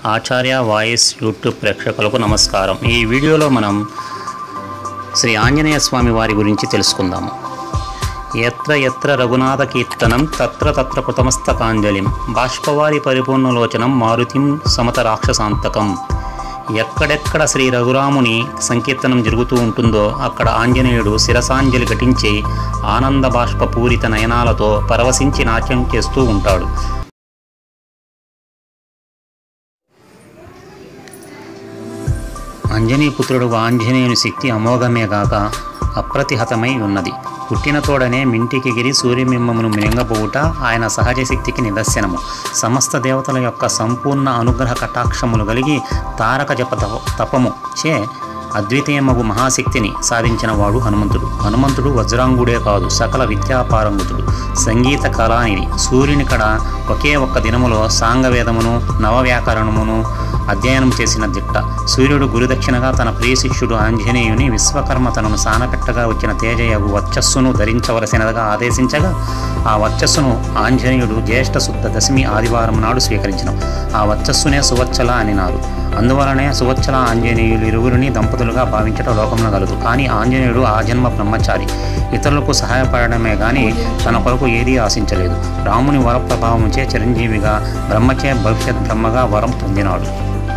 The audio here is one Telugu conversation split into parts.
ఆచార్య వాయిస్ యూట్యూబ్ ప్రేక్షకులకు నమస్కారం ఈ వీడియోలో మనం శ్రీ ఆంజనేయ స్వామి వారి గురించి తెలుసుకుందాము ఎత్ర ఎత్ర రఘునాథ కీర్తనం తత్ర తత్ర కృతమస్తకాంజలిం బాష్పవారి పరిపూర్ణలోచనం మారుతిం సమత రాక్షసాంతకం ఎక్కడెక్కడ శ్రీ రఘురాముని సంకీర్తనం జరుగుతూ ఉంటుందో అక్కడ ఆంజనేయుడు శిరసాంజలి ఘటించి ఆనంద బాష్ప పూరిత నయనాలతో పరవశించి నాట్యం చేస్తూ ఉంటాడు అంజనీపుత్రుడు ఆంజనేయుని శక్తి అమోఘమే గాక అప్రతిహతమై ఉన్నది పుట్టిన తోడనే మింటికిగిరి సూర్యమిమ్మమును మింగబోవుట ఆయన సహజ శక్తికి నిదర్శనము సమస్త దేవతల యొక్క సంపూర్ణ అనుగ్రహ కటాక్షములు కలిగి తారక జప తప- తపము చే అద్వితీయమగు మహాశక్తిని సాధించిన వాడు హనుమంతుడు హనుమంతుడు వజ్రాంగుడే కాదు సకల విద్యాపారంగుతుడు సంగీత కళానిధి సూర్యుని కడ ఒకే ఒక్క దినములో సాంగవేదమును నవవ్యాకరణమును అధ్యయనం చేసిన దిట్ట సూర్యుడు గురుదక్షిణగా తన ప్రియ శిష్యుడు ఆంజనేయుని విశ్వకర్మ తనను సానపెట్టగా వచ్చిన తేజయగు వర్చస్సును ధరించవలసినదిగా ఆదేశించగా ఆ వర్చస్సును ఆంజనేయుడు జ్యేష్ఠ శుద్ధ దశమి ఆదివారం నాడు స్వీకరించిన ఆ వర్చస్సునే సువచ్చల అనినారు అందువలనే సువచ్చల ఆంజనేయులు ఇరువురిని దంపతులుగా భావించడం లోకంలో కలదు కానీ ఆంజనేయుడు ఆ జన్మ బ్రహ్మచారి ఇతరులకు సహాయపడమే గాని తన కొరకు ఏదీ ఆశించలేదు రాముని వర ప్రభావముచే చిరంజీవిగా బ్రహ్మచే భవిష్యత్ బ్రహ్మగా వరం పొందినాడు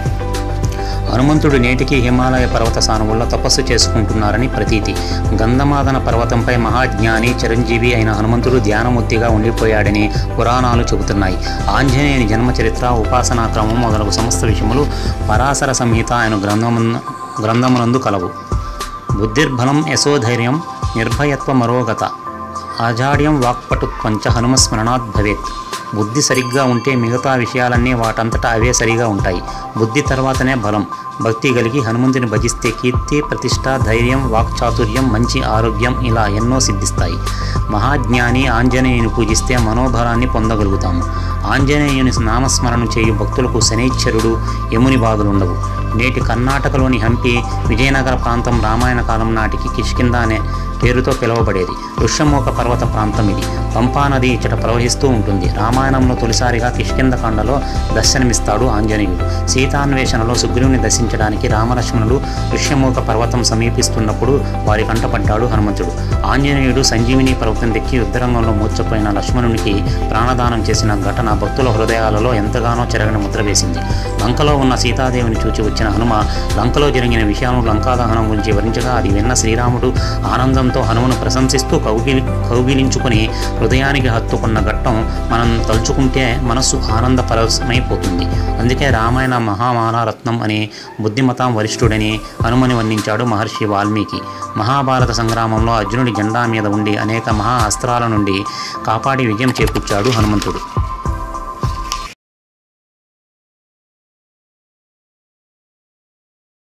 హనుమంతుడు నేటికి హిమాలయ పర్వత సానువుల్లో తపస్సు చేసుకుంటున్నారని ప్రతీతి గంధమాదన పర్వతంపై మహాజ్ఞాని చిరంజీవి అయిన హనుమంతుడు ధ్యానమూర్తిగా ఉండిపోయాడని పురాణాలు చెబుతున్నాయి ఆంజనేయుని జన్మ చరిత్ర ఉపాసనా క్రమం మొదలగు సమస్త విషయములు పరాశర సంహిత ఆయన గ్రంథమున గ్రంథమునందు కలవు బుద్ధిర్బలం యశోధైర్యం నిర్భయత్వ మరోగత ఆజాడ్యం వాక్పటుత్వంచ హనుమస్మరణాత్ భవేత్ బుద్ధి సరిగ్గా ఉంటే మిగతా విషయాలన్నీ వాటంతటా అవే సరిగా ఉంటాయి బుద్ధి తర్వాతనే బలం భక్తి కలిగి హనుమంతుని భజిస్తే కీర్తి ప్రతిష్ట ధైర్యం వాక్చాతుర్యం మంచి ఆరోగ్యం ఇలా ఎన్నో సిద్ధిస్తాయి మహాజ్ఞాని ఆంజనేయుని పూజిస్తే మనోబలాన్ని పొందగలుగుతాము ఆంజనేయుని నామస్మరణ చేయు భక్తులకు శనైశ్వరుడు యముని బాధలుండవు నేటి కర్ణాటకలోని హంపి విజయనగర ప్రాంతం రామాయణ కాలం నాటికి కిష్కింద అనే పేరుతో పిలువబడేది ఋష్యమూక పర్వత ప్రాంతం ఇది పంపా నది ఇచ్చట ప్రవహిస్తూ ఉంటుంది రామాయణంలో తొలిసారిగా కిష్కిందకాండలో దర్శనమిస్తాడు ఆంజనేయుడు సీతాన్వేషణలో సుగ్రీవుని దర్శించడానికి రామలక్ష్మణులు ఋష్యమూక పర్వతం సమీపిస్తున్నప్పుడు వారి కంటపడ్డాడు హనుమంతుడు ఆంజనేయుడు సంజీవిని పర్వతం దెక్కి యుద్ధరంగంలో మూర్చపోయిన లక్ష్మణునికి ప్రాణదానం చేసిన ఘటన భక్తుల హృదయాలలో ఎంతగానో చెరగని ముద్ర వేసింది లంకలో ఉన్న సీతాదేవిని చూచి వచ్చిన హనుమ లంకలో జరిగిన విషయాలను లంకాదహనం గురించి వివరించగా అది విన్న శ్రీరాముడు ఆనందంతో హనుమను ప్రశంసిస్తూ కౌగిలి కౌగిలించుకుని హృదయానికి హత్తుకున్న ఘట్టం మనం తలుచుకుంటే మనస్సు ఆనంద పరవశమైపోతుంది అందుకే రామాయణ మహామాలారత్నం అని బుద్ధిమతాం వరిష్ఠుడని హనుమని వర్ణించాడు మహర్షి వాల్మీకి మహాభారత సంగ్రామంలో అర్జునుడి జెండా మీద ఉండి అనేక మహా అస్త్రాల నుండి కాపాడి విజయం చేకూర్చాడు హనుమంతుడు